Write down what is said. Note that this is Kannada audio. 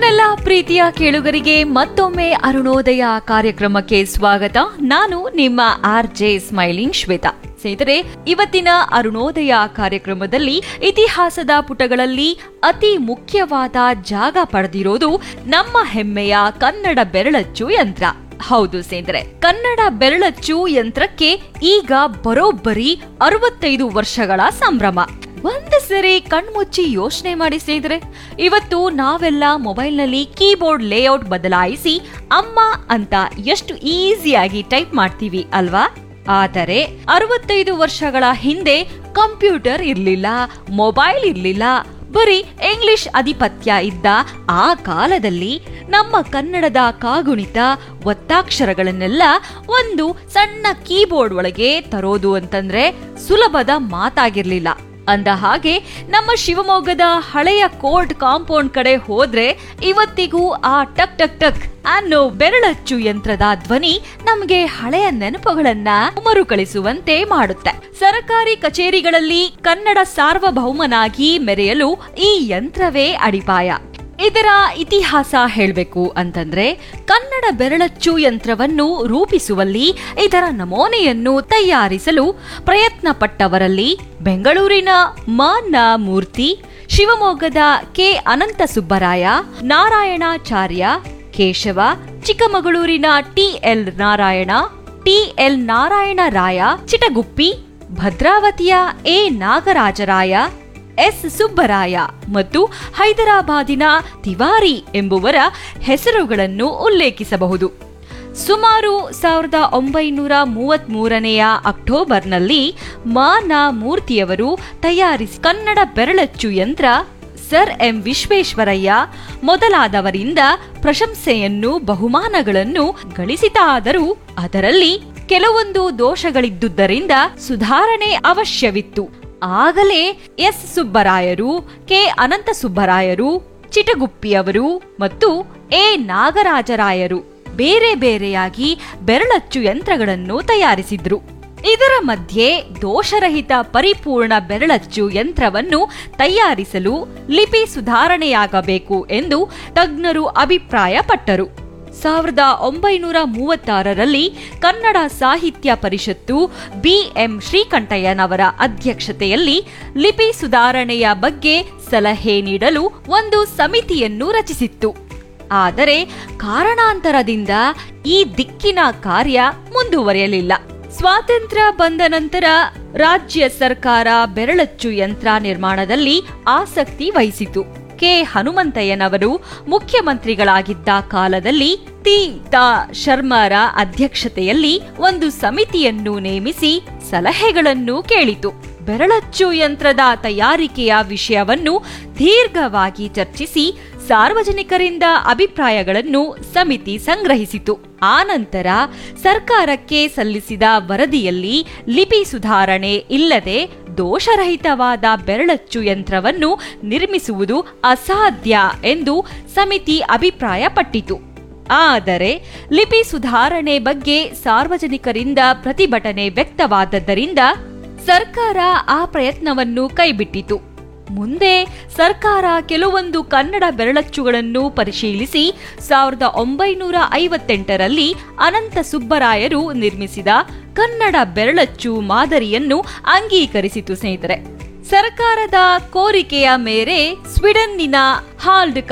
ನನ್ನೆಲ್ಲ ಪ್ರೀತಿಯ ಕೇಳುಗರಿಗೆ ಮತ್ತೊಮ್ಮೆ ಅರುಣೋದಯ ಕಾರ್ಯಕ್ರಮಕ್ಕೆ ಸ್ವಾಗತ ನಾನು ನಿಮ್ಮ ಆರ್ ಜೆ ಸ್ಮೈಲಿಂಗ್ ಶ್ವೇತಾ ಸ್ನೇಹಿತರೆ ಇವತ್ತಿನ ಅರುಣೋದಯ ಕಾರ್ಯಕ್ರಮದಲ್ಲಿ ಇತಿಹಾಸದ ಪುಟಗಳಲ್ಲಿ ಅತಿ ಮುಖ್ಯವಾದ ಜಾಗ ಪಡೆದಿರೋದು ನಮ್ಮ ಹೆಮ್ಮೆಯ ಕನ್ನಡ ಬೆರಳಚ್ಚು ಯಂತ್ರ ಹೌದು ಸ್ನೇಹಿತರೆ ಕನ್ನಡ ಬೆರಳಚ್ಚು ಯಂತ್ರಕ್ಕೆ ಈಗ ಬರೋಬ್ಬರಿ ಅರವತ್ತೈದು ವರ್ಷಗಳ ಸಂಭ್ರಮ ಒಂದು ಸರಿ ಕಣ್ಮುಚ್ಚಿ ಯೋಚನೆ ಮಾಡಿ ಸ್ನೇಹಿತರೆ ಇವತ್ತು ನಾವೆಲ್ಲ ಮೊಬೈಲ್ನಲ್ಲಿ ಕೀಬೋರ್ಡ್ ಲೇಔಟ್ ಬದಲಾಯಿಸಿ ಅಮ್ಮ ಅಂತ ಎಷ್ಟು ಈಸಿಯಾಗಿ ಟೈಪ್ ಮಾಡ್ತೀವಿ ಅಲ್ವಾ ಆದರೆ ಅರವತ್ತೈದು ವರ್ಷಗಳ ಹಿಂದೆ ಕಂಪ್ಯೂಟರ್ ಇರ್ಲಿಲ್ಲ ಮೊಬೈಲ್ ಇರ್ಲಿಲ್ಲ ಬರೀ ಇಂಗ್ಲಿಷ್ ಅಧಿಪತ್ಯ ಇದ್ದ ಆ ಕಾಲದಲ್ಲಿ ನಮ್ಮ ಕನ್ನಡದ ಕಾಗುಣಿತ ಒತ್ತಾಕ್ಷರಗಳನ್ನೆಲ್ಲ ಒಂದು ಸಣ್ಣ ಕೀಬೋರ್ಡ್ ಒಳಗೆ ತರೋದು ಅಂತಂದ್ರೆ ಸುಲಭದ ಮಾತಾಗಿರ್ಲಿಲ್ಲ ಅಂದ ಹಾಗೆ ನಮ್ಮ ಶಿವಮೊಗ್ಗದ ಹಳೆಯ ಕೋರ್ಟ್ ಕಾಂಪೌಂಡ್ ಕಡೆ ಹೋದ್ರೆ ಇವತ್ತಿಗೂ ಆ ಟಕ್ ಟಕ್ ಟಕ್ ಅನ್ನೋ ಬೆರಳಚ್ಚು ಯಂತ್ರದ ಧ್ವನಿ ನಮಗೆ ಹಳೆಯ ನೆನಪುಗಳನ್ನ ಮರುಕಳಿಸುವಂತೆ ಮಾಡುತ್ತೆ ಸರ್ಕಾರಿ ಕಚೇರಿಗಳಲ್ಲಿ ಕನ್ನಡ ಸಾರ್ವಭೌಮನಾಗಿ ಮೆರೆಯಲು ಈ ಯಂತ್ರವೇ ಅಡಿಪಾಯ ಇದರ ಇತಿಹಾಸ ಹೇಳಬೇಕು ಅಂತಂದ್ರೆ ಕನ್ನಡ ಬೆರಳಚ್ಚು ಯಂತ್ರವನ್ನು ರೂಪಿಸುವಲ್ಲಿ ಇದರ ನಮೂನೆಯನ್ನು ತಯಾರಿಸಲು ಪ್ರಯತ್ನ ಪಟ್ಟವರಲ್ಲಿ ಬೆಂಗಳೂರಿನ ಮಾನ್ನ ಮೂರ್ತಿ ಶಿವಮೊಗ್ಗದ ಕೆ ಅನಂತ ಸುಬ್ಬರಾಯ ನಾರಾಯಣಾಚಾರ್ಯ ಕೇಶವ ಚಿಕ್ಕಮಗಳೂರಿನ ಟಿಎಲ್ ನಾರಾಯಣ ಟಿಎಲ್ ನಾರಾಯಣ ರಾಯ ಚಿಟಗುಪ್ಪಿ ಭದ್ರಾವತಿಯ ಎ ನಾಗರಾಜರಾಯ ಎಸ್ ಸುಬ್ಬರಾಯ ಮತ್ತು ಹೈದರಾಬಾದಿನ ತಿವಾರಿ ಎಂಬುವರ ಹೆಸರುಗಳನ್ನು ಉಲ್ಲೇಖಿಸಬಹುದು ಸುಮಾರು ಸಾವಿರದ ಒಂಬೈನೂರ ಮೂವತ್ಮೂರನೆಯ ಅಕ್ಟೋಬರ್ನಲ್ಲಿ ಮಾನ ಮೂರ್ತಿಯವರು ತಯಾರಿಸಿ ಕನ್ನಡ ಬೆರಳಚ್ಚು ಯಂತ್ರ ಸರ್ ಎಂ ವಿಶ್ವೇಶ್ವರಯ್ಯ ಮೊದಲಾದವರಿಂದ ಪ್ರಶಂಸೆಯನ್ನು ಬಹುಮಾನಗಳನ್ನು ಗಳಿಸಿತಾದರೂ ಅದರಲ್ಲಿ ಕೆಲವೊಂದು ದೋಷಗಳಿದ್ದುದರಿಂದ ಸುಧಾರಣೆ ಅವಶ್ಯವಿತ್ತು ಆಗಲೇ ಎಸ್ ಸುಬ್ಬರಾಯರು ಕೆ ಅನಂತ ಸುಬ್ಬರಾಯರು ಚಿಟಗುಪ್ಪಿಯವರು ಮತ್ತು ಎ ನಾಗರಾಜರಾಯರು ಬೇರೆ ಬೇರೆಯಾಗಿ ಬೆರಳಚ್ಚು ಯಂತ್ರಗಳನ್ನು ತಯಾರಿಸಿದ್ರು ಇದರ ಮಧ್ಯೆ ದೋಷರಹಿತ ಪರಿಪೂರ್ಣ ಬೆರಳಚ್ಚು ಯಂತ್ರವನ್ನು ತಯಾರಿಸಲು ಲಿಪಿ ಸುಧಾರಣೆಯಾಗಬೇಕು ಎಂದು ತಜ್ಞರು ಅಭಿಪ್ರಾಯಪಟ್ಟರು ಸಾವಿರದ ಒಂಬೈನೂರ ಮೂವತ್ತಾರರಲ್ಲಿ ಕನ್ನಡ ಸಾಹಿತ್ಯ ಪರಿಷತ್ತು ಬಿಎಂ ಶ್ರೀಕಂಠಯ್ಯನವರ ಅಧ್ಯಕ್ಷತೆಯಲ್ಲಿ ಲಿಪಿ ಸುಧಾರಣೆಯ ಬಗ್ಗೆ ಸಲಹೆ ನೀಡಲು ಒಂದು ಸಮಿತಿಯನ್ನು ರಚಿಸಿತ್ತು ಆದರೆ ಕಾರಣಾಂತರದಿಂದ ಈ ದಿಕ್ಕಿನ ಕಾರ್ಯ ಮುಂದುವರೆಯಲಿಲ್ಲ ಸ್ವಾತಂತ್ರ್ಯ ಬಂದ ನಂತರ ರಾಜ್ಯ ಸರ್ಕಾರ ಬೆರಳಚ್ಚು ಯಂತ್ರ ನಿರ್ಮಾಣದಲ್ಲಿ ಆಸಕ್ತಿ ವಹಿಸಿತು ಕೆ ಹನುಮಂತಯ್ಯನವರು ಮುಖ್ಯಮಂತ್ರಿಗಳಾಗಿದ್ದ ಕಾಲದಲ್ಲಿ ತಿ ತಾ ಶರ್ಮಾರ ಅಧ್ಯಕ್ಷತೆಯಲ್ಲಿ ಒಂದು ಸಮಿತಿಯನ್ನು ನೇಮಿಸಿ ಸಲಹೆಗಳನ್ನು ಕೇಳಿತು ಬೆರಳಚ್ಚು ಯಂತ್ರದ ತಯಾರಿಕೆಯ ವಿಷಯವನ್ನು ದೀರ್ಘವಾಗಿ ಚರ್ಚಿಸಿ ಸಾರ್ವಜನಿಕರಿಂದ ಅಭಿಪ್ರಾಯಗಳನ್ನು ಸಮಿತಿ ಸಂಗ್ರಹಿಸಿತು ಆನಂತರ ಸರ್ಕಾರಕ್ಕೆ ಸಲ್ಲಿಸಿದ ವರದಿಯಲ್ಲಿ ಲಿಪಿ ಸುಧಾರಣೆ ಇಲ್ಲದೆ ದೋಷರಹಿತವಾದ ಬೆರಳಚ್ಚು ಯಂತ್ರವನ್ನು ನಿರ್ಮಿಸುವುದು ಅಸಾಧ್ಯ ಎಂದು ಸಮಿತಿ ಅಭಿಪ್ರಾಯಪಟ್ಟಿತು ಆದರೆ ಲಿಪಿ ಸುಧಾರಣೆ ಬಗ್ಗೆ ಸಾರ್ವಜನಿಕರಿಂದ ಪ್ರತಿಭಟನೆ ವ್ಯಕ್ತವಾದದ್ದರಿಂದ ಸರ್ಕಾರ ಆ ಪ್ರಯತ್ನವನ್ನು ಕೈಬಿಟ್ಟಿತು ಮುಂದೆ ಸರ್ಕಾರ ಕೆಲವೊಂದು ಕನ್ನಡ ಬೆರಳಚ್ಚುಗಳನ್ನು ಪರಿಶೀಲಿಸಿ ಸಾವಿರದ ಒಂಬೈನೂರ ಐವತ್ತೆಂಟರಲ್ಲಿ ಅನಂತ ಸುಬ್ಬರಾಯರು ನಿರ್ಮಿಸಿದ ಕನ್ನಡ ಬೆರಳಚ್ಚು ಮಾದರಿಯನ್ನು ಅಂಗೀಕರಿಸಿತು ಸ್ನೇಹಿತರೆ ಸರ್ಕಾರದ ಕೋರಿಕೆಯ ಮೇರೆ ಸ್ವೀಡನ್ನಿನ ಹಾಲ್ಡ್